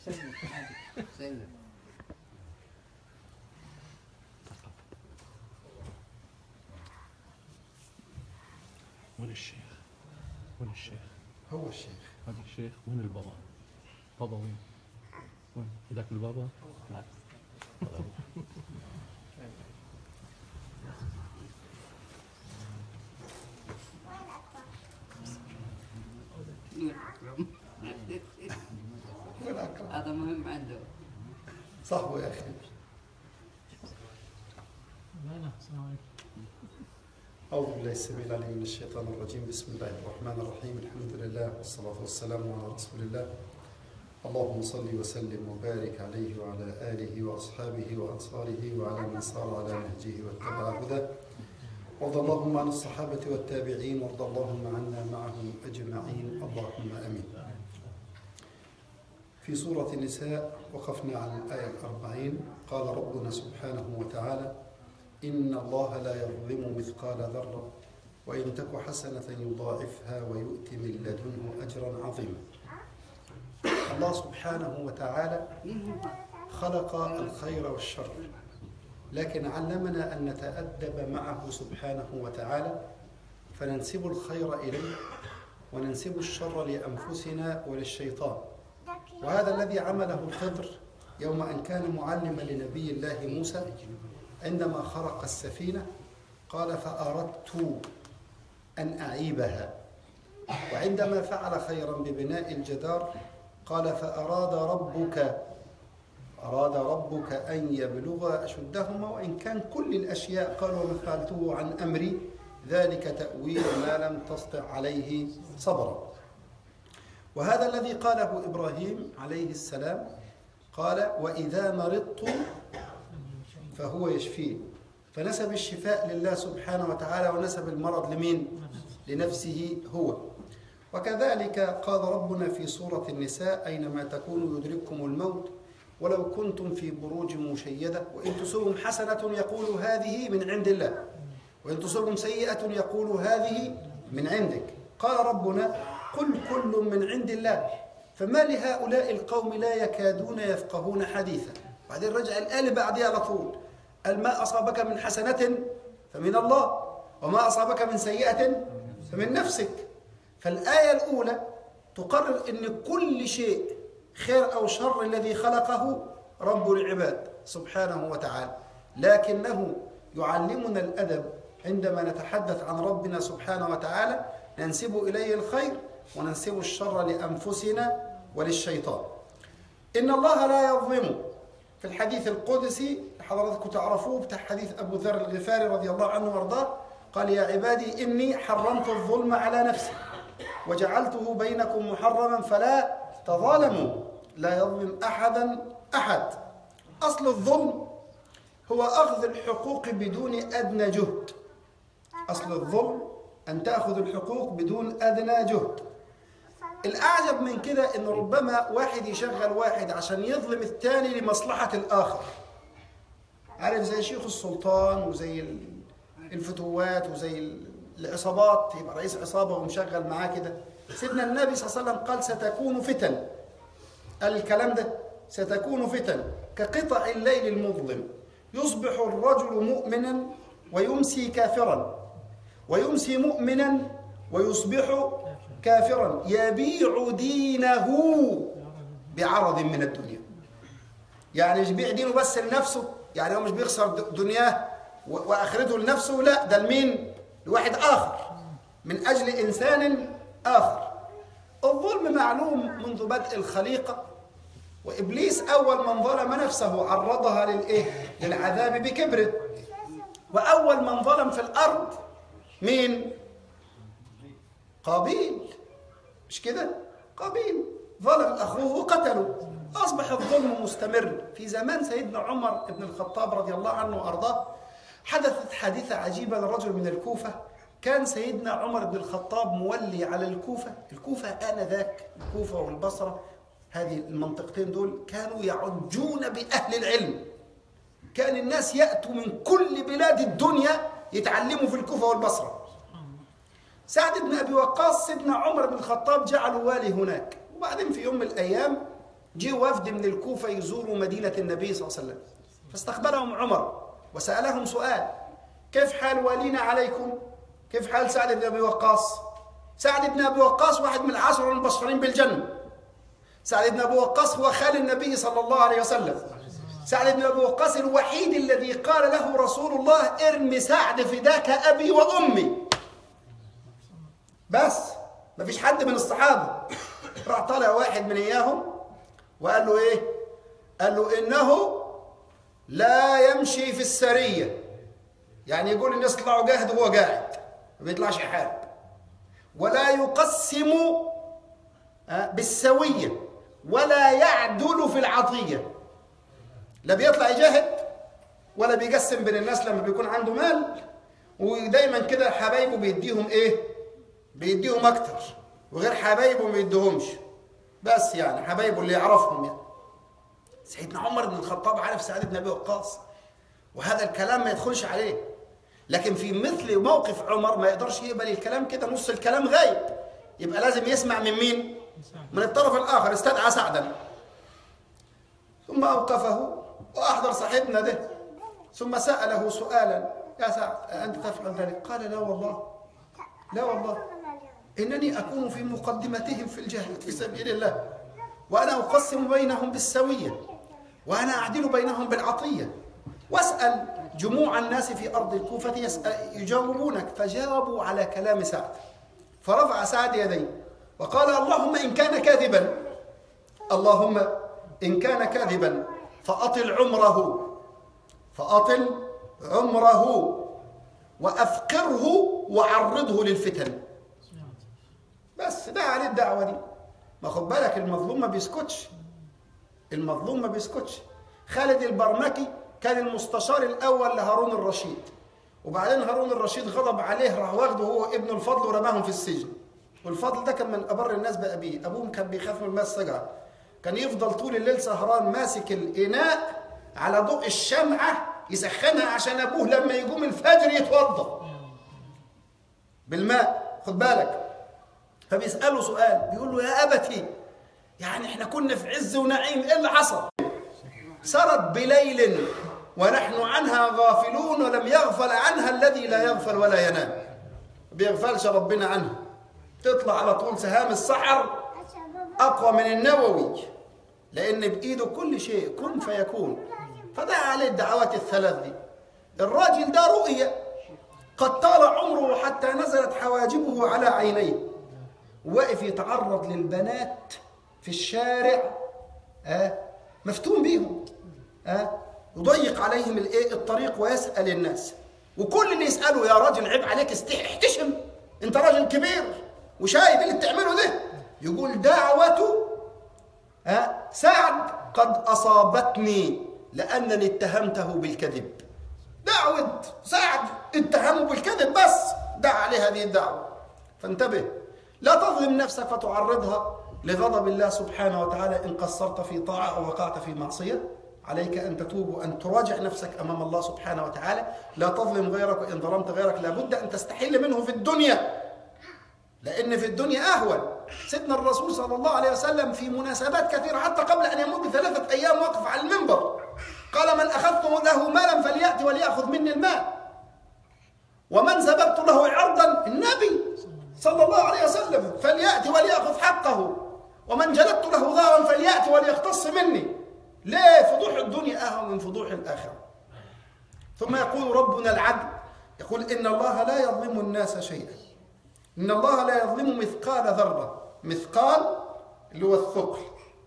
سلم عادي سلم وين الشيخ؟ وين الشيخ؟ هو الشيخ هذا الشيخ وين البابا؟ بابا وين؟ وين؟ ذاك البابا؟ لا نور أكرم وين أكرم هذا مهم عنده صاحبه يا أخي لا لا السلام عليكم أعوذ بالله السميع العليم من الشيطان الرجيم بسم الله الرحمن الرحيم الحمد لله والصلاة والسلام على رسول الله اللهم صل وسلم وبارك عليه وعلى آله وأصحابه وأنصاره وعلى من صار على نهجه واتبع هداه وارض اللهم عن الصحابة والتابعين وارض اللهم عنا معهم أجمعين اللهم آمين في سورة النساء وقفنا على الآية الأربعين قال ربنا سبحانه وتعالى إن الله لا يظلم مثقال ذرة وإن تك حسنة يضاعفها ويؤت من لدنه أجرا عظيما الله سبحانه وتعالى خلق الخير والشر لكن علمنا أن نتأدب معه سبحانه وتعالى فننسب الخير إليه وننسب الشر لأنفسنا وللشيطان وهذا الذي عمله الخضر يوم أن كان معلما لنبي الله موسى عندما خرق السفينة قال فأردت أن أعيبها وعندما فعل خيرا ببناء الجدار قال فأراد ربك أراد ربك أن يبلغ أشدهما وإن كان كل الأشياء قال وما فعلته عن أمري ذلك تأويل ما لم تسطع عليه صبرا وهذا الذي قاله إبراهيم عليه السلام قال وإذا مرضت فهو يشفيه فنسب الشفاء لله سبحانه وتعالى ونسب المرض لمين؟ لنفسه هو وكذلك قال ربنا في سورة النساء أينما تكونوا يدرككم الموت ولو كنتم في بروج مشيدة وإن تصبهم حسنة يقول هذه من عند الله وإن تصبهم سيئة يقول هذه من عندك قال ربنا قل كل من عند الله فما لهؤلاء القوم لا يكادون يفقهون حديثا بعدين رجع الآل بعدها على طول قال ما أصابك من حسنة فمن الله وما أصابك من سيئة فمن نفسك فالآية الأولى تقرر أن كل شيء خير أو شر الذي خلقه رب العباد سبحانه وتعالى لكنه يعلمنا الأدب عندما نتحدث عن ربنا سبحانه وتعالى ننسب إليه الخير وننسب الشر لأنفسنا وللشيطان إن الله لا يظلم في الحديث القدسي حضراتكم تعرفوه بتاع حديث أبو ذر الغفاري رضي الله عنه وارضاه قال يا عبادي إني حرمت الظلم على نفسي وجعلته بينكم محرما فلا تظالموا لا يظلم أحدا أحد أصل الظلم هو أخذ الحقوق بدون أدنى جهد أصل الظلم أن تأخذ الحقوق بدون أدنى جهد الأعجب من كده أن ربما واحد يشغل واحد عشان يظلم الثاني لمصلحة الآخر عارف زي شيخ السلطان وزي الفتوات وزي العصابات يبقى رئيس عصابة ومشغل معاه كده سيدنا النبي صلى الله عليه وسلم قال ستكون فتن قال الكلام ده ستكون فتن كقطع الليل المظلم يصبح الرجل مؤمنا ويمسي كافرا ويمسي مؤمنا ويصبح كافرا يبيع دينه بعرض من الدنيا يعني مش بيع دينه بس لنفسه يعني هو مش بيخسر دنياه واخرته لنفسه لا ده لمين لواحد اخر من اجل انسان اخر الظلم معلوم منذ بدء الخليقه وابليس اول من ظلم نفسه عرضها للايه للعذاب بكبره واول من ظلم في الارض مين قابيل مش كده قابيل ظلم اخوه وقتله اصبح الظلم مستمر في زمان سيدنا عمر بن الخطاب رضي الله عنه وارضاه حدثت حادثه عجيبه لرجل من الكوفه كان سيدنا عمر بن الخطاب مولي على الكوفه الكوفه انذاك الكوفه والبصره هذه المنطقتين دول كانوا يعجون باهل العلم كان الناس ياتوا من كل بلاد الدنيا يتعلموا في الكوفه والبصره سعد بن ابي وقاص سيدنا عمر بن الخطاب جعله والي هناك وبعدين في يوم من الايام جه وفد من الكوفة يزوروا مدينة النبي صلى الله عليه وسلم فاستقبلهم عمر وسألهم سؤال كيف حال والينا عليكم كيف حال سعد بن أبي وقاص سعد بن أبي وقاص واحد من العشر المبشرين بالجنة سعد بن أبي وقاص هو خال النبي صلى الله عليه وسلم سعد بن أبي وقاص الوحيد الذي قال له رسول الله ارمي سعد فداك أبي وأمي بس ما فيش حد من الصحابة راح طالع واحد من إياهم وقال له إيه قال له إنه لا يمشي في السرية يعني يقول الناس اطلعوا جاهد وهو قاعد ما بيطلعش يحارب ولا يقسم آه، بالسوية ولا يعدل في العطية لا بيطلع يجاهد ولا بيقسم بين الناس لما بيكون عنده مال ودايما كده حبايبه بيديهم ايه بيديهم اكتر وغير حبايبه ما بيديهمش بس يعني حبايبه اللي يعرفهم يعني سيدنا عمر بن الخطاب عارف سعد بن ابي وقاص وهذا الكلام ما يدخلش عليه لكن في مثل موقف عمر ما يقدرش يقبل الكلام كده نص الكلام غايب يبقى لازم يسمع من مين من الطرف الاخر استدعى سعدا ثم اوقفه واحضر صاحبنا ده ثم ساله سؤالا يا سعد انت تفعل ذلك قال لا والله لا والله انني اكون في مقدمتهم في الجهاد في سبيل الله وانا اقسم بينهم بالسويه وانا اعدل بينهم بالعطيه واسال جموع الناس في ارض الكوفه يسأل يجاوبونك فجاوبوا على كلام سعد فرفع سعد يديه وقال اللهم ان كان كاذبا اللهم ان كان كاذبا فاطل عمره فاطل عمره وافقره وعرضه للفتن بس ده عليه الدعوه دي ما خد بالك المظلوم ما بيسكتش المظلوم ما بيسكتش خالد البرمكي كان المستشار الاول لهارون الرشيد وبعدين هارون الرشيد غضب عليه راح واخده هو ابن الفضل ورماهم في السجن والفضل ده كان من ابر الناس بابيه ابوهم كان بيخاف من الماء السجعه كان يفضل طول الليل سهران ماسك الاناء على ضوء الشمعه يسخنها عشان ابوه لما يقوم الفجر يتوضا بالماء خد بالك فبيسأله سؤال بيقول له يا أبتي يعني احنا كنا في عز ونعيم ايه اللي حصل سرت بليل ونحن عنها غافلون ولم يغفل عنها الذي لا يغفل ولا ينام بيغفلش ربنا عنها تطلع على طول سهام السحر أقوى من النووي لأن بإيده كل شيء كن فيكون فده عليه الدعوات الثلاث دي الراجل ده رؤية قد طال عمره حتى نزلت حواجبه على عينيه واقف يتعرض للبنات في الشارع آه مفتون بيهم آه يضيق عليهم الايه الطريق ويسال الناس وكل اللي يساله يا راجل عيب عليك استح احتشم انت راجل كبير وشايف اللي بتعمله ده يقول دعوة آه سعد قد اصابتني لانني اتهمته بالكذب دعوة سعد اتهمه بالكذب بس دع عليه هذه الدعوة فانتبه لا تظلم نفسك فتعرضها لغضب الله سبحانه وتعالى إن قصرت في طاعة أو وقعت في معصية عليك أن تتوب وأن تراجع نفسك أمام الله سبحانه وتعالى لا تظلم غيرك وإن ظلمت غيرك لابد أن تستحل منه في الدنيا لأن في الدنيا أهون سيدنا الرسول صلى الله عليه وسلم في مناسبات كثيرة حتى قبل أن يموت بثلاثة أيام وقف على المنبر قال من أخذت له مالا فليأتي وليأخذ مني المال ومن سببت له عرضا النبي صلى الله عليه وسلم فليأتي وليأخذ حقه ومن جلدت له ظهرا فليأتي وليقتص مني ليه فضوح الدنيا أهون من فضوح الآخرة ثم يقول ربنا العدل يقول إن الله لا يظلم الناس شيئا إن الله لا يظلم مثقال ذرة مثقال اللي هو الثقل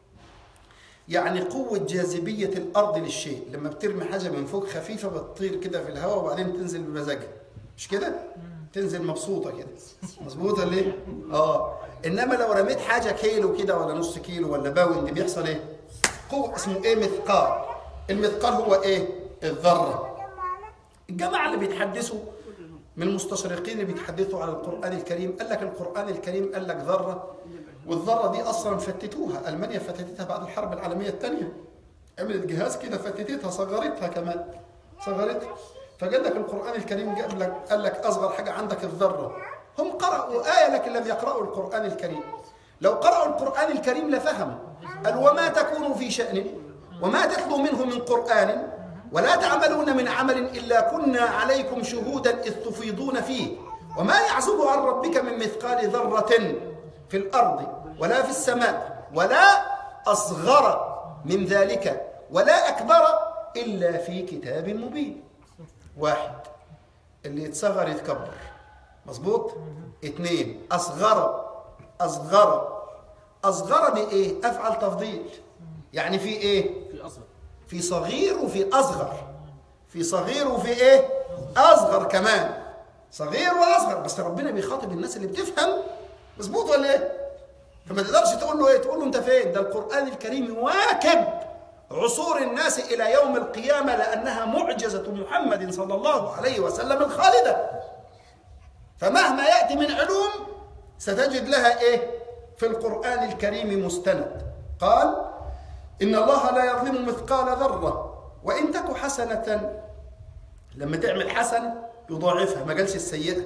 يعني قوة جاذبية الأرض للشيء لما بترمي حاجة من فوق خفيفة بتطير كده في الهواء وبعدين تنزل بمزاجها مش كده؟ تنزل مبسوطة كده مظبوطة ليه؟ اه انما لو رميت حاجة كيلو كده ولا نص كيلو ولا باوند بيحصل ايه؟ قوة اسمه ايه مثقال المثقال هو ايه؟ الذرة الجماعة اللي بيتحدثوا من المستشرقين اللي بيتحدثوا على القرآن الكريم قال لك القرآن الكريم قال لك ذرة والذرة دي أصلا فتتوها ألمانيا فتتتها بعد الحرب العالمية الثانية عملت جهاز كده فتتتها صغرتها كمان صغرتها فقال لك القرآن الكريم قال لك قال لك أصغر حاجة عندك الذرة هم قرأوا آية لكن لم يقرأوا القرآن الكريم لو قرأوا القرآن الكريم لفهموا قال وما تكون في شأن وما تتلو منه من قرآن ولا تعملون من عمل إلا كنا عليكم شهودا إذ تفيضون فيه وما يعزب عن ربك من مثقال ذرة في الأرض ولا في السماء ولا أصغر من ذلك ولا أكبر إلا في كتاب مبين واحد اللي يتصغر يتكبر مظبوط اثنين أصغر أصغر أصغر دي إيه أفعل تفضيل يعني في إيه في اصغر في صغير وفي أصغر في صغير وفي إيه أصغر كمان صغير وأصغر بس ربنا بيخاطب الناس اللي بتفهم مظبوط ولا إيه فما تقدرش تقول له إيه تقول له أنت فين ده القرآن الكريم يواكب عصور الناس إلى يوم القيامة لأنها معجزة محمد صلى الله عليه وسلم الخالدة فمهما يأتي من علوم ستجد لها إيه في القرآن الكريم مستند قال إن الله لا يظلم مثقال ذرة وإن تك حسنة لما تعمل حسنة يضاعفها ما قالش السيئة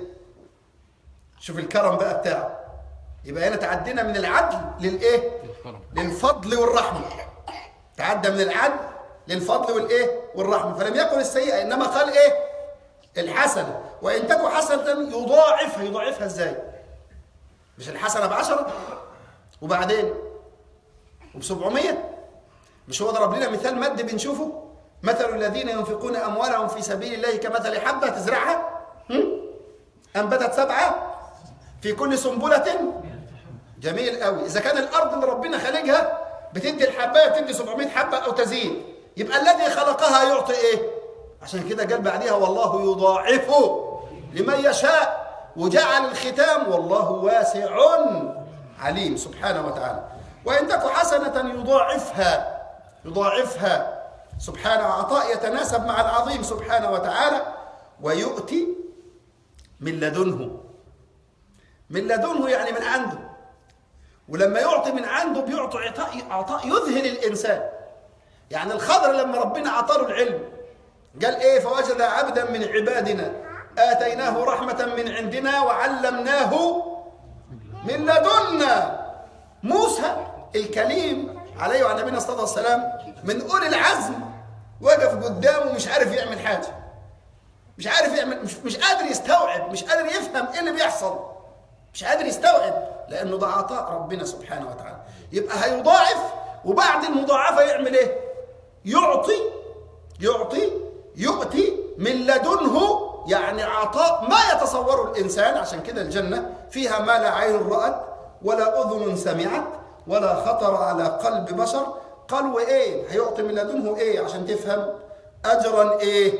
شوف الكرم بقى بتاعه يبقى هنا تعدينا من العدل للإيه الكرم للفضل والرحمة تعدى من العدل للفضل والإيه والرحمة فلم يقل السيئة إنما قال إيه الحسنة وإن تك حسنة يضاعفها يضاعفها إزاي مش الحسنة بعشرة وبعدين وبسبعمية مش هو ضرب لنا مثال مد بنشوفه مثل الذين ينفقون أموالهم في سبيل الله كمثل حبة تزرعها هم؟ أنبتت سبعة في كل سنبلة جميل قوي إذا كان الأرض اللي ربنا خالقها بتدي الحباية بتدي 700 حبة أو تزيد يبقى الذي خلقها يعطي إيه؟ عشان كده قال بعديها والله يضاعف لمن يشاء وجعل الختام والله واسع عليم سبحانه وتعالى وإن تك حسنة يضاعفها يضاعفها سبحانه عطاء يتناسب مع العظيم سبحانه وتعالى ويؤتي من لدنه من لدنه يعني من عنده ولما يعطي من عنده بيعطي عطاء عطاء يذهل الانسان يعني الخضر لما ربنا عطاله العلم قال ايه فوجد عبدا من عبادنا اتيناه رحمه من عندنا وعلمناه من لدنا موسى الكليم عليه وعلى نبينا الصلاه والسلام من اولي العزم وقف قدامه مش عارف يعمل حاجه مش عارف يعمل مش, مش قادر يستوعب مش قادر يفهم ايه اللي بيحصل مش قادر يستوعب لانه ده عطاء ربنا سبحانه وتعالى يبقى هيضاعف وبعد المضاعفه يعمل ايه يعطي يعطي يؤتي من لدنه يعني عطاء ما يتصوره الانسان عشان كده الجنه فيها ما لا عين رات ولا اذن سمعت ولا خطر على قلب بشر قال وايه هيعطي من لدنه ايه عشان تفهم اجرا ايه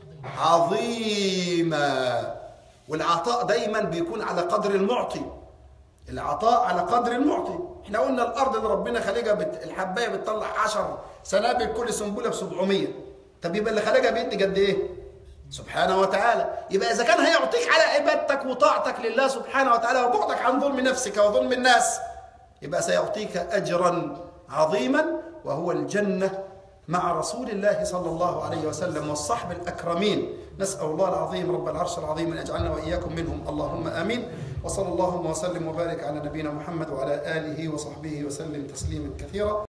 عظيما والعطاء دايما بيكون على قدر المعطي العطاء على قدر المعطي احنا قلنا الارض اللي ربنا خالقها بت... الحبايه بتطلع 10 سنابل كل سنبله ب 700 طب يبقى اللي خالقها بيدي قد ايه سبحانه وتعالى يبقى اذا كان هيعطيك على عبادتك وطاعتك لله سبحانه وتعالى وبعدك عن ظلم نفسك وظلم الناس يبقى سيعطيك اجرا عظيما وهو الجنه مع رسول الله صلى الله عليه وسلم والصحب الأكرمين نسأل الله العظيم رب العرش العظيم أن يجعلنا وإياكم منهم اللهم آمين وصلى اللهم وسلم وبارك على نبينا محمد وعلى آله وصحبه وسلم تسليما كثيرا